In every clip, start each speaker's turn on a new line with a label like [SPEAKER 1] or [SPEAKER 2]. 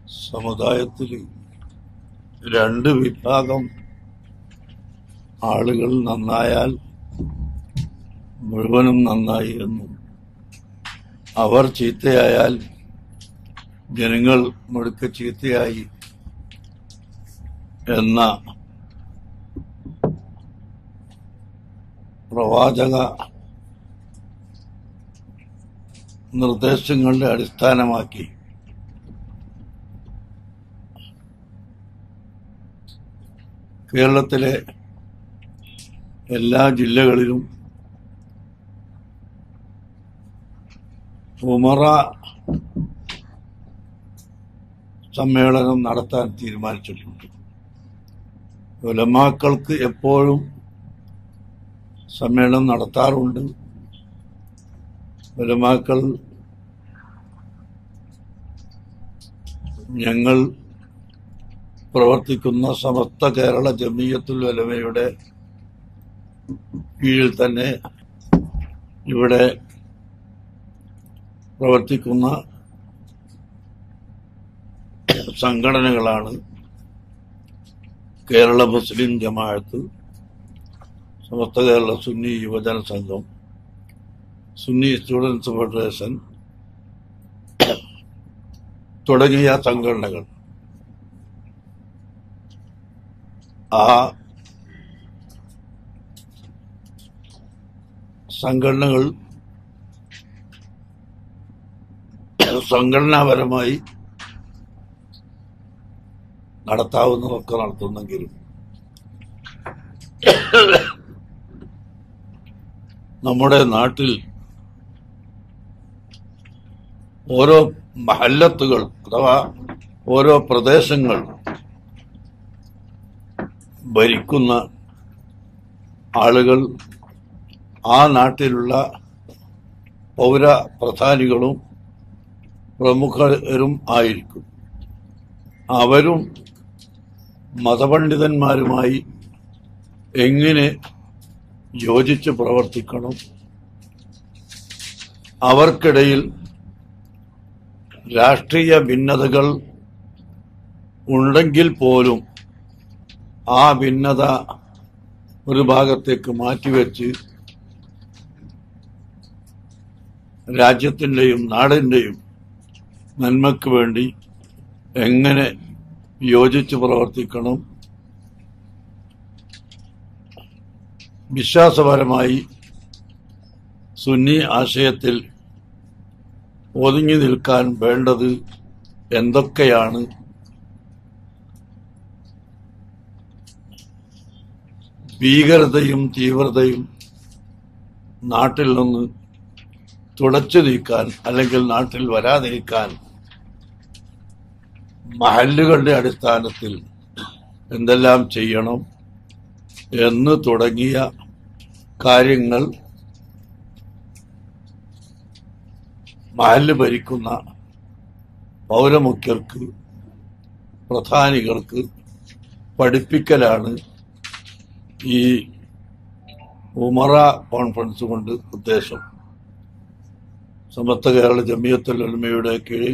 [SPEAKER 1] സമുദായത്തിൽ രണ്ട് വിഭാഗം ആളുകൾ നന്നായാൽ മുഴുവനും നന്നായി എന്നും അവർ ചീത്തയായാൽ ജനങ്ങൾ മുഴുക്ക ചീത്തയായി എന്ന പ്രവാചക നിർദ്ദേശങ്ങളുടെ അടിസ്ഥാനമാക്കി കേരളത്തിലെ എല്ലാ ജില്ലകളിലും ഉമറ സമ്മേളനം നടത്താൻ തീരുമാനിച്ചിട്ടുണ്ട് ഉലമാക്കൾക്ക് എപ്പോഴും സമ്മേളനം നടത്താറുണ്ട് ഉലമാക്കൾ ഞങ്ങൾ പ്രവർത്തിക്കുന്ന സമസ്ത കേരള ജമീയത്തുൽ ഉലമയുടെ കീഴിൽ തന്നെ ഇവിടെ പ്രവർത്തിക്കുന്ന സംഘടനകളാണ് കേരള മുസ്ലിം ജമാഅത്ത് സമസ്ത കേരള സുന്നി യുവജന സംഘം സുന്നി സ്റ്റുഡൻസ് ഫെഡറേഷൻ തുടങ്ങിയ സംഘടനകൾ ആ സംഘടനകൾ സംഘടനാപരമായി നടത്താവുന്നതൊക്കെ നടത്തുന്നെങ്കിലും നമ്മുടെ നാട്ടിൽ ഓരോ മഹല്ലത്തുകൾ അഥവാ ഓരോ പ്രദേശങ്ങൾ ഭരിക്കുന്ന ആളുകൾ ആ നാട്ടിലുള്ള പൗര പ്രധാനികളും പ്രമുഖരും ആയിരിക്കും അവരും മതപണ്ഡിതന്മാരുമായി എങ്ങനെ യോജിച്ച് പ്രവർത്തിക്കണം അവർക്കിടയിൽ രാഷ്ട്രീയ ഭിന്നതകൾ ഉണ്ടെങ്കിൽ പോലും ആ ഭിന്നത ഒരു ഭാഗത്തേക്ക് മാറ്റിവെച്ച് രാജ്യത്തിന്റെയും നാടിന്റെയും നന്മയ്ക്ക് വേണ്ടി എങ്ങനെ യോജിച്ച് പ്രവർത്തിക്കണം വിശ്വാസപരമായി സുന്നി ആശയത്തിൽ ഒതുങ്ങി നിൽക്കാൻ വേണ്ടത് എന്തൊക്കെയാണ് ഭീകരതയും തീവ്രതയും നാട്ടിൽ നിന്ന് തുടച്ചു നീക്കാൻ അല്ലെങ്കിൽ നാട്ടിൽ വരാതിരിക്കാൻ മഹല്ലുകളുടെ അടിസ്ഥാനത്തിൽ എന്തെല്ലാം ചെയ്യണം എന്ന് തുടങ്ങിയ കാര്യങ്ങൾ മഹല്ല് ഭരിക്കുന്ന പൗരമുഖ്യർക്ക് പ്രധാനികൾക്ക് പഠിപ്പിക്കലാണ് ഈ ഉമറ കോൺഫറൻസ് കൊണ്ട് ഉദ്ദേശം സമസ്ത കേരള ജമിയത്തുൽ ഉലമയുടെ കീഴിൽ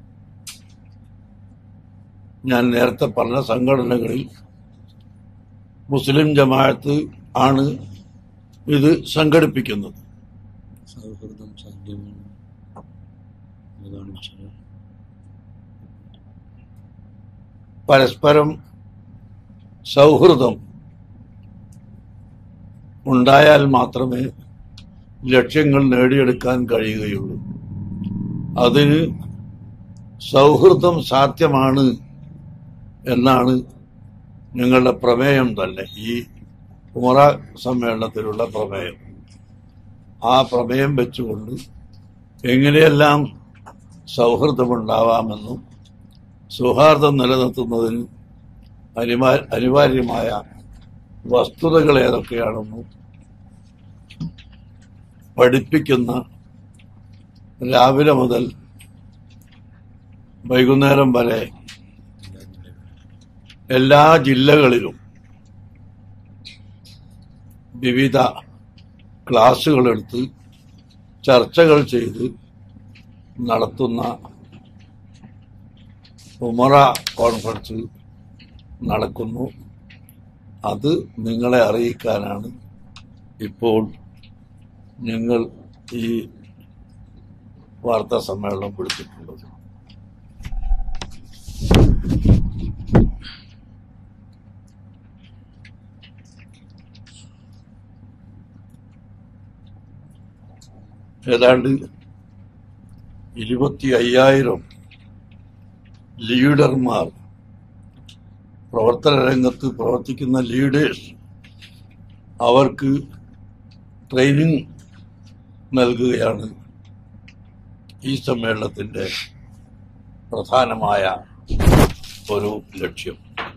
[SPEAKER 1] ഞാൻ നേരത്തെ പറഞ്ഞ സംഘടനകളിൽ മുസ്ലിം ജമാഅത്ത് ആണ് ഇത് സംഘടിപ്പിക്കുന്നത്
[SPEAKER 2] സൗഹൃദം സാധ്യമാണ് അതാണ് വിഷയം
[SPEAKER 1] പരസ്പരം സൗഹൃദം ഉണ്ടായാൽ മാത്രമേ ലക്ഷ്യങ്ങൾ നേടിയെടുക്കാൻ കഴിയുകയുള്ളൂ അതിന് സൗഹൃദം സാധ്യമാണ് എന്നാണ് ഞങ്ങളുടെ പ്രമേയം തന്നെ ഈ ഉമറ സമ്മേളനത്തിലുള്ള പ്രമേയം ആ പ്രമേയം വെച്ചുകൊണ്ട് എങ്ങനെയെല്ലാം സൗഹൃദമുണ്ടാവാമെന്നും സൗഹാർദ്ദം നിലനിർത്തുന്നതിന് അനിവാ അനിവാര്യമായ വസ്തുതകൾ ഏതൊക്കെയാണെന്നും പഠിപ്പിക്കുന്ന രാവിലെ മുതൽ വൈകുന്നേരം വരെ എല്ലാ ജില്ലകളിലും വിവിധ ക്ലാസുകളെടുത്ത് ചർച്ചകൾ ചെയ്ത് നടത്തുന്ന ഉമറ കോൺഫറൻസ് നടക്കുന്നു അത് നിങ്ങളെ അറിയിക്കാനാണ് ഇപ്പോൾ ഞങ്ങൾ ഈ വാർത്താ സമ്മേളനം വിളിച്ചിട്ടുള്ളത് ഏതാണ്ട് ഇരുപത്തി അയ്യായിരം ലീഡർമാർ പ്രവർത്തന രംഗത്ത് പ്രവർത്തിക്കുന്ന ലീഡേഴ്സ് അവർക്ക് ട്രെയിനിങ് നൽകുകയാണ് ഈ സമ്മേളനത്തിന്റെ പ്രധാനമായ ഒരു ലക്ഷ്യം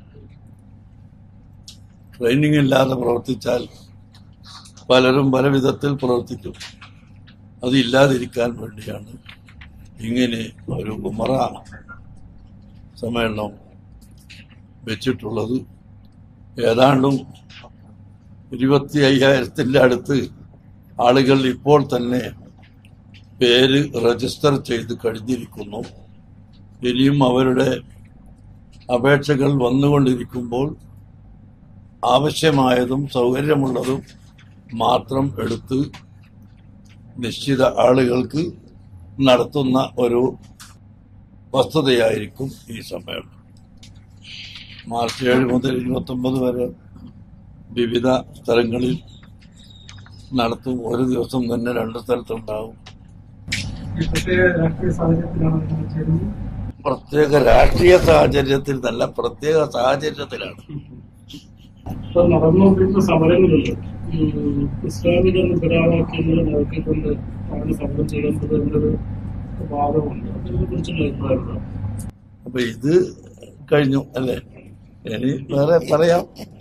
[SPEAKER 1] ട്രെയിനിങ് ഇല്ലാതെ പ്രവർത്തിച്ചാൽ പലരും പല വിധത്തിൽ പ്രവർത്തിക്കും അതില്ലാതിരിക്കാൻ വേണ്ടിയാണ് ഇങ്ങനെ ഒരു ഉമറ സമ്മേളനം വെച്ചിട്ടുള്ളത് ഏതാണ്ടും ഇരുപത്തി അയ്യായിരത്തിൻ്റെ അടുത്ത് ആളുകൾ ഇപ്പോൾ തന്നെ പേര് രജിസ്റ്റർ ചെയ്ത് കഴിഞ്ഞിരിക്കുന്നു ഇനിയും അവരുടെ അപേക്ഷകൾ വന്നുകൊണ്ടിരിക്കുമ്പോൾ ആവശ്യമായതും സൗകര്യമുള്ളതും മാത്രം എടുത്ത് നിശ്ചിത ആളുകൾക്ക് നടത്തുന്ന ഒരു വസ്തുതയായിരിക്കും ഈ സമ്മേളനം മാർച്ച് ഏഴ് മുതൽ ഇരുപത്തൊമ്പത് വരെ വിവിധ സ്ഥലങ്ങളിൽ നടത്തും ഒരു ദിവസം തന്നെ രണ്ട് സ്ഥലത്തുണ്ടാവും
[SPEAKER 3] ഈ പ്രത്യേക രാഷ്ട്രീയ സാഹചര്യത്തിലാണ് നിങ്ങൾ ചേരുന്നത്
[SPEAKER 1] പ്രത്യേക രാഷ്ട്രീയ സാഹചര്യത്തിൽ നല്ല പ്രത്യേക സാഹചര്യത്തിലാണ്
[SPEAKER 3] ഇപ്പൊ നടന്നുകൊണ്ടിരിക്കുന്ന സമരങ്ങളില് ഈ ഇസ്ലാമിക മുദ്രാവാക്യങ്ങൾ നോക്കിക്കൊണ്ട് ആണ് സമരം ചെയ്യേണ്ടത് എന്നൊരു വാദമുണ്ട് അതിനെ കുറിച്ചുള്ള അഭിപ്രായം എന്താണ്?
[SPEAKER 1] അപ്പൊ ഇത് കഴിഞ്ഞു അല്ലേ ഇനി വേറെ പറയാം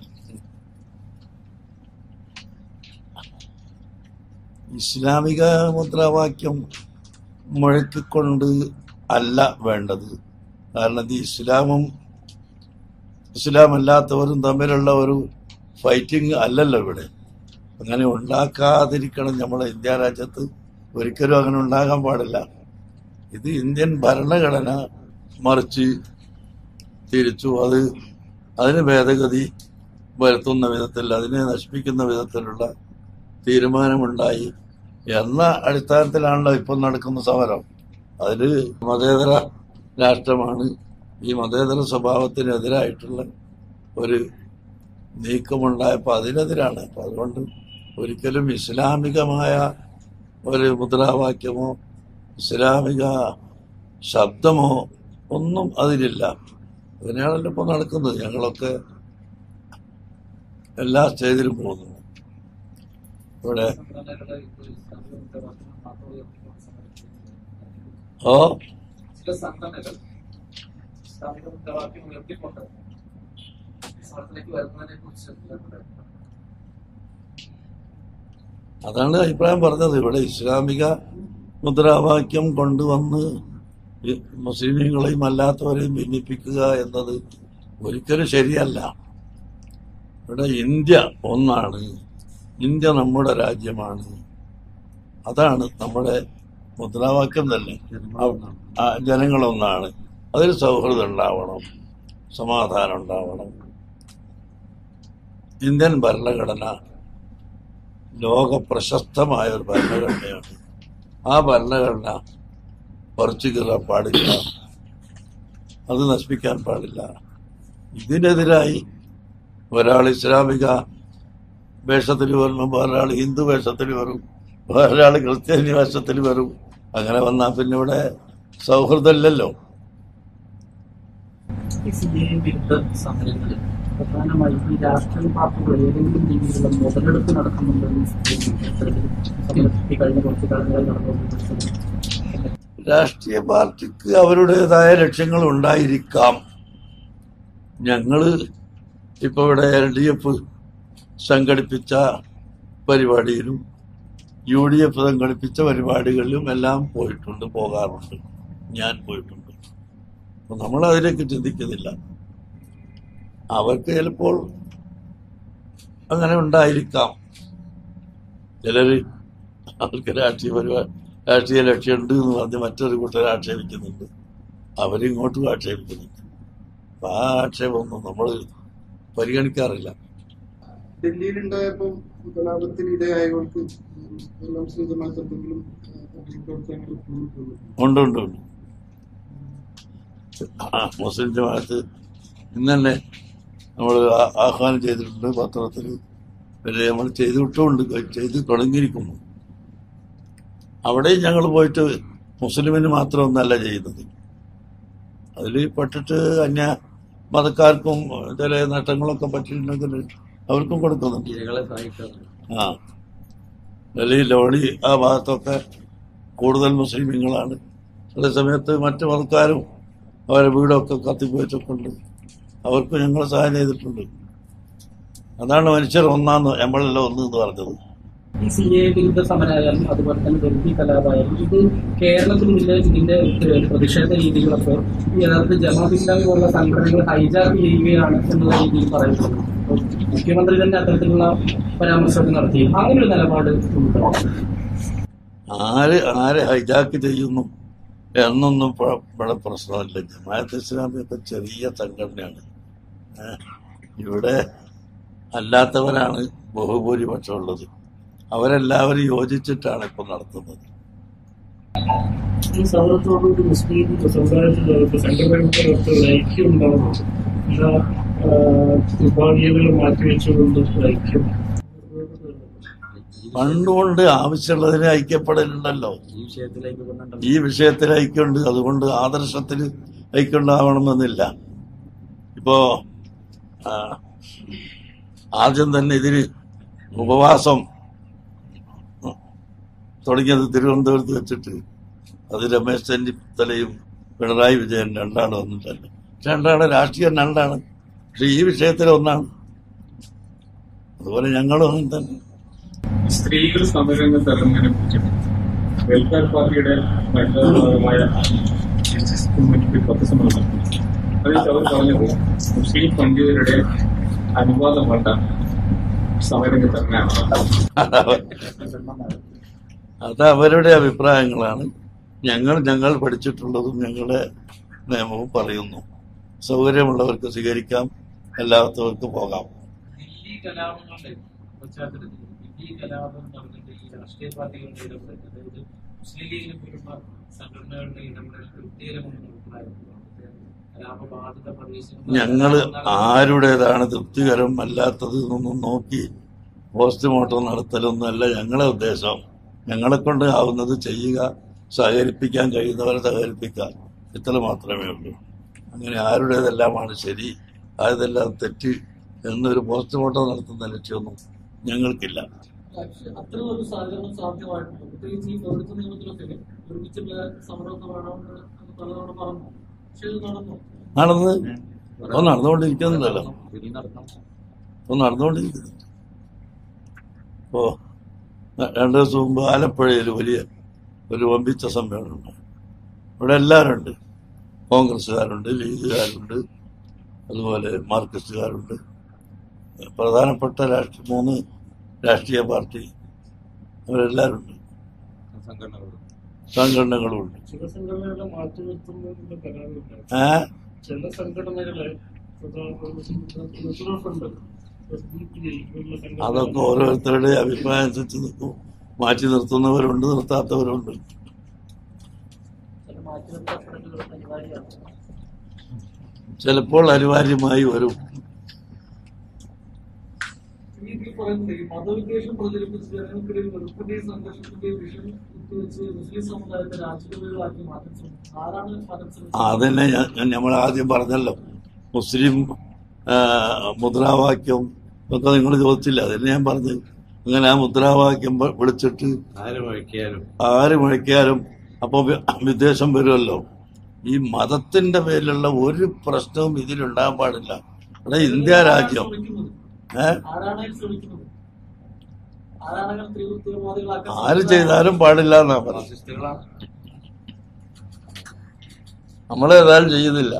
[SPEAKER 1] ഇസ്ലാമിക മുദ്രാവാക്യം മുഴക്കിക്കൊണ്ട് അല്ല വേണ്ടത് കാരണം ഇത് ഇസ്ലാമും ഇസ്ലാം അല്ലാത്തവരും തമ്മിലുള്ള ഒരു ഫൈറ്റിംഗ് അല്ലല്ലോ ഇവിടെ അങ്ങനെ ഉണ്ടാക്കാതിരിക്കണം നമ്മളെ ഇന്ത്യ രാജ്യത്ത് ഒരിക്കലും അങ്ങനെ ഉണ്ടാകാൻ പാടില്ല ഇത് ഇന്ത്യൻ ഭരണഘടന മറിച്ച് തിരിച്ചു അത് അതിന് ഭേദഗതി വരുത്തുന്ന വിധത്തിൽ അതിനെ നശിപ്പിക്കുന്ന വിധത്തിലുള്ള തീരുമാനമുണ്ടായി എന്ന അടിസ്ഥാനത്തിലാണല്ലോ ഇപ്പം നടക്കുന്ന സമരം അതിൽ മതേതര രാഷ്ട്രമാണ് ഈ മതേതര സ്വഭാവത്തിനെതിരായിട്ടുള്ള ഒരു നീക്കമുണ്ടായപ്പോൾ അതിനെതിരാണ് അപ്പം അതുകൊണ്ട് ഒരിക്കലും ഇസ്ലാമികമായ ഒരു മുദ്രാവാക്യമോ ഇസ്ലാമിക ശബ്ദമോ ഒന്നും അതിലില്ല അതിനാണല്ലോ ഇപ്പോൾ നടക്കുന്നത് ഞങ്ങളൊക്കെ എല്ലാ സ്റ്റേജിലും പോകുന്നു ഇവിടെ
[SPEAKER 4] സംഘടനകളുടെ ഇപ്പോൾ ഇസ്ലാമിക മുദ്രാവാക്യം മാത്രം ഉയർത്തിക്കൊണ്ട് സമരം ചെയ്യുന്നത്.
[SPEAKER 1] ഓ
[SPEAKER 4] ചില സംഘടനകൾ ഇസ്ലാമിക മുദ്രാവാക്യം ഉയർത്തിക്കൊണ്ട് സമരത്തിലേക്ക് വരുന്നതിനെ കുറിച്ച് എന്താണ്
[SPEAKER 1] അതാണ് അഭിപ്രായം പറഞ്ഞത് ഇവിടെ ഇസ്ലാമിക മുദ്രാവാക്യം കൊണ്ടുവന്ന് ഈ മുസ്ലിമീങ്ങളെയും അല്ലാത്തവരെയും ഭിന്നിപ്പിക്കുക എന്നത് ഒരിക്കലും ശരിയല്ല ഇവിടെ ഇന്ത്യ ഒന്നാണ് ഇന്ത്യ നമ്മുടെ രാജ്യമാണ് അതാണ് നമ്മുടെ മുദ്രാവാക്യം തന്നെ ആ, ജനങ്ങളൊന്നാണ് അതിൽ സൗഹൃദം ഉണ്ടാവണം സമാധാനം ഉണ്ടാവണം ഇന്ത്യൻ ഭരണഘടന ലോക പ്രശസ്തമായ ഒരു ഭരണഘടനയാണ് ആ ഭരണഘടന പറിച്ചു കീറാൻ പാടില്ല അത് നശിപ്പിക്കാൻ പാടില്ല ഇതിനെതിരായി ഒരാൾ ഇസ്ലാമിക വേഷത്തിൽ വരണം ഒരാൾ ഹിന്ദു വേഷത്തിൽ വരും ഒരാൾ ക്രിസ്ത്യാനി വേഷത്തിൽ വരും അങ്ങനെ വന്നാൽ പിന്നെ ഇവിടെ സൗഹൃദമില്ലല്ലോ
[SPEAKER 3] ഈ സി എ വിരുദ്ധ സമരങ്ങളിൽ പ്രധാനമായും ഈ രാഷ്ട്രീയ പാർട്ടികൾ ഏതെങ്കിലും രീതിയിലുള്ള മുതലെടുപ്പ് നടക്കുന്നുണ്ടെന്ന് ഇത്തരത്തിൽ സമരത്തിൽ കഴിഞ്ഞ കുറച്ച് കാലങ്ങളായി നടന്നുകൊണ്ടിരിക്കുന്നത്
[SPEAKER 1] രാഷ്ട്രീയ പാർട്ടിക്ക് അവരുടേതായ ലക്ഷ്യങ്ങൾ ഉണ്ടായിരിക്കാം ഞങ്ങള് ഇപ്പൊ ഇവിടെ എൽ ഡി എഫ് സംഘടിപ്പിച്ച പരിപാടിയിലും യു ഡി എഫ് സംഘടിപ്പിച്ച പരിപാടികളിലും എല്ലാം പോയിട്ടുണ്ട് പോകാറുണ്ട് ഞാൻ പോയിട്ടുണ്ട് അപ്പൊ നമ്മൾ അതിലേക്ക് ചിന്തിക്കുന്നില്ല അവർക്ക് ചിലപ്പോൾ അങ്ങനെ ഉണ്ടായിരിക്കാം ചിലര് അവർക്ക് രാഷ്ട്രീയ പരിപാടി രാഷ്ട്രീയ ലക്ഷ്യമുണ്ട് എന്ന് പറഞ്ഞ് മറ്റൊരു കൂട്ടർ ആക്ഷേപിക്കുന്നുണ്ട് അവരിങ്ങോട്ടും ആക്ഷേപിക്കുന്നുണ്ട് അപ്പൊ ആ ആക്ഷേപമൊന്നും നമ്മൾ പരിഗണിക്കാറില്ല
[SPEAKER 5] ഡൽഹിയിലുണ്ടായപ്പോൾ കലാപത്തിന് ഇടയായവർക്ക് എല്ലാം സൂചനമായിട്ട് എന്തെങ്കിലും പ്രവർത്തനങ്ങൾ തോന്നിയിട്ടുള്ളൂ
[SPEAKER 1] ഉണ്ട് ഉണ്ട് ഉണ്ട് ആ, മുസ്ലിം ജമാഅത്ത് ഇന്ന് തന്നെ നമ്മൾ ആഹ്വാനം ചെയ്തിട്ടുണ്ട് പത്രത്തിൽ പിന്നെ നമ്മൾ ചെയ്തിട്ടുമുണ്ട് ചെയ്ത് തുടങ്ങിയിരിക്കുന്നു അവിടെയും ഞങ്ങൾ പോയിട്ട് മുസ്ലിമിന് മാത്രമൊന്നല്ല ചെയ്യുന്നത് അതിൽ പെട്ടിട്ട് അന്യ മതക്കാർക്കും ചില നഷ്ടങ്ങളൊക്കെ പറ്റിയിട്ടുണ്ടെങ്കിൽ അവർക്കും കൊടുക്കുന്നുണ്ട്
[SPEAKER 2] ഇരകളെ സഹായിക്കാറുണ്ട്
[SPEAKER 1] ആ ഡൽഹി ലോണി ആ ഭാഗത്തൊക്കെ കൂടുതൽ മുസ്ലിമീങ്ങളാണ് അതേ സമയത്ത് മറ്റു മതക്കാരും അവരെ വീടൊക്കെ കത്തിപ്പോയിട്ടൊക്കെ ഉണ്ട് അവർക്ക് ഞങ്ങൾ സഹായം ചെയ്തിട്ടുണ്ട് അതാണ് മനുഷ്യർ ഒന്നാന്ന് നമ്മളെല്ലാം ഒന്ന് എന്ന് പറഞ്ഞത്
[SPEAKER 3] ഈ സി എ വിരുദ്ധ സമരമായാലും അതുപോലെ തന്നെ ഡൽഹി കലാപമായാലും ഇത് കേരളത്തിലുള്ള ഇതിന്റെ ഏഹ്, പ്രതിഷേധ രീതികളൊക്കെ യഥാർത്ഥ ജമാഅത്ത് ഇസ്ലാമി പോലുള്ള സംഘടനകൾ ഹൈജാക്ക് ചെയ്യുകയാണ് എന്നുള്ള രീതിയിൽ പറയുന്നത് അപ്പോൾ മുഖ്യമന്ത്രി തന്നെ അത്തരത്തിലുള്ള പരാമർശമൊക്കെ നടത്തി അങ്ങനെ ഒരു നിലപാട് ഉണ്ടോ
[SPEAKER 1] ആര് ആരെ ഹൈജാക്ക് ചെയ്യുന്നു എന്നൊന്നും ഇപ്പ- ഇവിടെ പ്രശ്നമില്ല ജമാഅത്ത് ഇസ്ലാമിയൊക്കെ ചെറിയ സംഘടനയാണ് ഏ, ഇവിടെ അല്ലാത്തവരാണ് ബഹുഭൂരിപക്ഷം ഉള്ളത് അവരെല്ലാവരും യോജിച്ചിട്ടാണ് ഇപ്പം നടത്തുന്നത്
[SPEAKER 6] ഈ സമരത്തോടുകൂടി മുസ്ലിം സമുദായത്തിനകത്ത് സംഘടനകൾക്ക് ഒരു ഐക്യം ഉണ്ടാവുന്നുണ്ട് എല്ലാ വിഭാഗീയതകൾ മാറ്റിവെച്ചുകൊണ്ട് ഒരു ഐക്യം
[SPEAKER 1] പണ്ടുകൊണ്ട് ആവശ്യമുള്ളതിന് ഐക്യപ്പെടലുണ്ടല്ലോ
[SPEAKER 2] ഈ വിഷയത്തിലേക്ക് കൊണ്ടുണ്ടല്ലോ
[SPEAKER 1] ഈ വിഷയത്തിൽ ഐക്യമുണ്ട് അതുകൊണ്ട് ആദർശത്തിൽ ഐക്യമുണ്ടാവണമെന്നില്ല ഇപ്പോ ആ, ആദ്യം തന്നെ ഇതിന് ഉപവാസം തുടങ്ങിയത് തിരുവനന്തപുരത്ത് വെച്ചിട്ട് അത് രമേശ് ചെന്നിത്തലയും പിണറായി വിജയൻ രണ്ടാണ് വന്നിട്ടല്ല രണ്ടാണ് രാഷ്ട്രീയം രണ്ടാണ് പക്ഷെ ഈ വിഷയത്തിൽ ഒന്നാണ് അതുപോലെ ഞങ്ങളും അങ്ങനെ തന്നെ
[SPEAKER 7] സ്ത്രീകൾ സമരരംഗത്ത് ഇറങ്ങുന്നതിനെ കുറിച്ച് വെൽഫെയർ പാർട്ടിയുടെ വനിതാ ഭാഗമായ കമ്മിറ്റിക്ക് പത്രസമ്മേളനം നടത്തി. അതിൽ അവർ പറഞ്ഞത് മുസ്ലിം പണ്ഡിതരുടെ അനുവാദം വേണ്ട സമരരംഗത്ത് ഇറങ്ങാനാണ്
[SPEAKER 1] അത് അവരുടെ അഭിപ്രായങ്ങളാണ് ഞങ്ങൾ ഞങ്ങൾ പഠിച്ചിട്ടുള്ളതും ഞങ്ങളുടെ നിയമവും പറയുന്നു സൗകര്യമുള്ളവർക്ക് സ്വീകരിക്കാം അല്ലാത്തവർക്ക് പോകാം
[SPEAKER 3] ദില്ലി കലാപങ്ങളുടെ പശ്ചാത്തലത്തിൽ ദില്ലി കലാപം നടന്നിട്ട് ഈ രാഷ്ട്രീയ പാർട്ടികളുടെ ഇടപെടൽ അതായത് മുസ്ലിം ലീഗിനെ പോലുള്ള സംഘടനകളുടെ ഇടപെടൽ കൃത്യകരമെന്ന് അഭിപ്രായമുണ്ട് കലാപബാധിത പ്രദേശങ്ങളിൽ
[SPEAKER 1] ഞങ്ങള് ആരുടേതാണ് തൃപ്തികരം അല്ലാത്തത് എന്നൊന്നും നോക്കി പോസ്റ്റ്മോർട്ടം നടത്തലൊന്നുമല്ല ഞങ്ങളെ ഉദ്ദേശം ഞങ്ങളെ കൊണ്ട് ആവുന്നത് ചെയ്യുക സഹകരിപ്പിക്കാൻ കഴിയുന്നവരെ സഹകരിപ്പിക്കുക ഇത്ര മാത്രമേ ഉള്ളൂ അങ്ങനെ ആരുടേതെല്ലാമാണ് ശരി ആയതെല്ലാം തെറ്റ് എന്നൊരു പോസ്റ്റ്മോർട്ടം നടത്തുന്ന ലക്ഷ്യമൊന്നും ഞങ്ങൾക്കില്ല
[SPEAKER 3] അത്തരം ഒരു സാഹചര്യം സാധ്യമായിട്ടുണ്ട് പ്രത്യേകിച്ച് ഈ പൗരത്വ നിയമത്തിലൊക്കെ ഒരുമിച്ചുള്ള സമരമൊക്കെ വേണമെന്ന് പലതവണ പറഞ്ഞു പക്ഷെ ഇത് നടന്നു
[SPEAKER 1] നടന്ന് ഇപ്പൊ നടന്നുകൊണ്ടിരിക്കുന്നുണ്ടല്ലോ
[SPEAKER 2] ഇനി നടക്കണം
[SPEAKER 1] ഇപ്പൊ നടന്നുകൊണ്ടിരിക്കുന്നു ഇപ്പോ ര- രണ്ടു ദിവസം മുമ്പ് ആലപ്പുഴയിൽ വലിയ ഒരു വമ്പിച്ച സമ്മേളനമുണ്ട് ഇവിടെ എല്ലാവരും ഉണ്ട് കോൺഗ്രസ്സുകാരുണ്ട് ലീഗുകാരുണ്ട് അതുപോലെ മാർക്സിസ്റ്റുകാരുണ്ട് പ്രധാനപ്പെട്ട രാഷ്ട്രീയ മൂന്ന് രാഷ്ട്രീയ പാർട്ടി അവരെല്ലാവരും ഉണ്ട്
[SPEAKER 2] സംഘടനകളോട്
[SPEAKER 1] സംഘടനകളുമുണ്ട്
[SPEAKER 6] ചില സംഘടനകളെ മാറ്റി നിർത്തുന്നതിന്റെ പരാതിയുണ്ട്
[SPEAKER 1] ഏഹ്
[SPEAKER 6] ചില സംഘടനകളെ ഉണ്ട് എസ് ഡി പി ഐ പോലുള്ള
[SPEAKER 1] അതൊക്കെ
[SPEAKER 6] സംഘടനകൾ
[SPEAKER 1] ഓരോരുത്തരുടെ അഭിപ്രായം അനുസരിച്ച് നിൽക്കും മാറ്റി നിർത്തുന്നവരുണ്ട് നിർത്താത്തവരുണ്ട്
[SPEAKER 3] ചില മാറ്റി നിർത്തപ്പെടലുകൾ അനിവാര്യമാണ്
[SPEAKER 1] ചിലപ്പോൾ അനിവാര്യമായി വരും
[SPEAKER 3] ഈ ഇതിൽ പറയുന്നത് ഈ മതവിദ്വേഷം പ്രചരിപ്പിച്ച് ജനങ്ങൾക്കിടയിൽ വെറുപ്പിന്റെയും സംഘർഷത്തിന്റെയും വിഷം കുത്തിവെച്ച് മുസ്ലിം സമുദായത്തെ രാജ്യദ്രോഹികളാക്കി മാറ്റാൻ ശ്രമിക്കും ആരാണ് മാറ്റാൻ ശ്രമിച്ചത്
[SPEAKER 1] അതന്നെ ഞാൻ നമ്മൾ ആദ്യം പറഞ്ഞല്ലോ മുസ്ലിം ആ, മുദ്രാവാക്യം ഒക്കെ നിങ്ങൾ ചോദിച്ചില്ല അതന്നെ ഞാൻ പറഞ്ഞു അങ്ങനെ ആ മുദ്രാവാക്യം വ- വിളിച്ചിട്ട്
[SPEAKER 2] ആര് വഴിക്കാലും
[SPEAKER 1] ആര് മുഴക്കിയാലും അപ്പോൾ വിദ്വേഷം വരുമല്ലോ ഈ മതത്തിന്റെ പേരിലുള്ള ഒരു പ്രശ്നവും ഇതിലുണ്ടാകാൻ പാടില്ല ഇവിടെ ഇന്ത്യ രാജ്യം
[SPEAKER 3] ശ്രമിക്കുന്നത്
[SPEAKER 1] ഏഹ്
[SPEAKER 3] ആരാണ് അതിന് ശ്രമിക്കുന്നത് ആരാണ് അങ്ങനെ തീവ്ര- തീവ്രവാദികളാക്കാൻ
[SPEAKER 1] ആര്
[SPEAKER 3] ശ്രമിക്കുന്നത്?
[SPEAKER 1] ചെയ്താലും പാടില്ല എന്നാ പറഞ്ഞത്
[SPEAKER 2] ഫാസിസ്റ്റുകളാണ്
[SPEAKER 1] നമ്മളേതായാലും ചെയ്യുന്നില്ല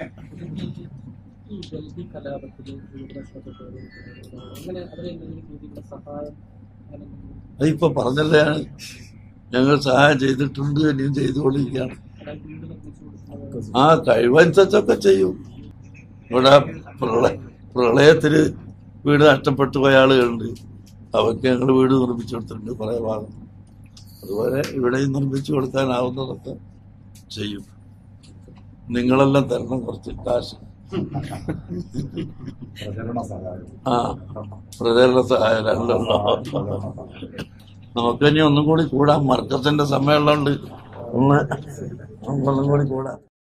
[SPEAKER 3] ഈ ഡൽഹി കലാപത്തിൽ നഷ്ടപ്പെട്ടവർ അങ്ങനെ അവരെ എന്തെങ്കിലും രീതിയിലുള്ള സഹായം അങ്ങനെ എന്തെങ്കിലും
[SPEAKER 1] അതിപ്പോ പറഞ്ഞല്ലേ ഞാൻ ഞങ്ങൾ സഹായം ചെയ്തിട്ടുണ്ട് ഇനിയും ചെയ്തുകൊണ്ടിരിക്കുകയാണ്
[SPEAKER 3] അവിടെ വീട് നിർമ്മിച്ചു കൊടുക്കുന്നത്
[SPEAKER 1] ആ കഴിവനുസരിച്ചൊക്കെ ചെയ്യും ഇവിടെ പ്രളയ പ്രളയത്തിന് വീട് നഷ്ടപ്പെട്ടു പോയ ആളുകളുണ്ട് അവർക്ക് ഞങ്ങൾ വീട് നിർമ്മിച്ചു കൊടുത്തിട്ടുണ്ട് കുറേ ഭാഗം അതുപോലെ ഇവിടെയും നിർമ്മിച്ചു കൊടുക്കാനാവുന്നതൊക്കെ ചെയ്യും നിങ്ങളെല്ലാം തരണം കുറച്ച് കാശ് ആ പ്രചരണ സഹായം രണ്ടല്ലോ നമുക്കിനി ഒന്നും കൂടി കൂടാം മർക്കസിന്റെ സമ്മേളനം ഉണ്ട് ഒന്ന് ഒന്നും കൂടി കൂടാം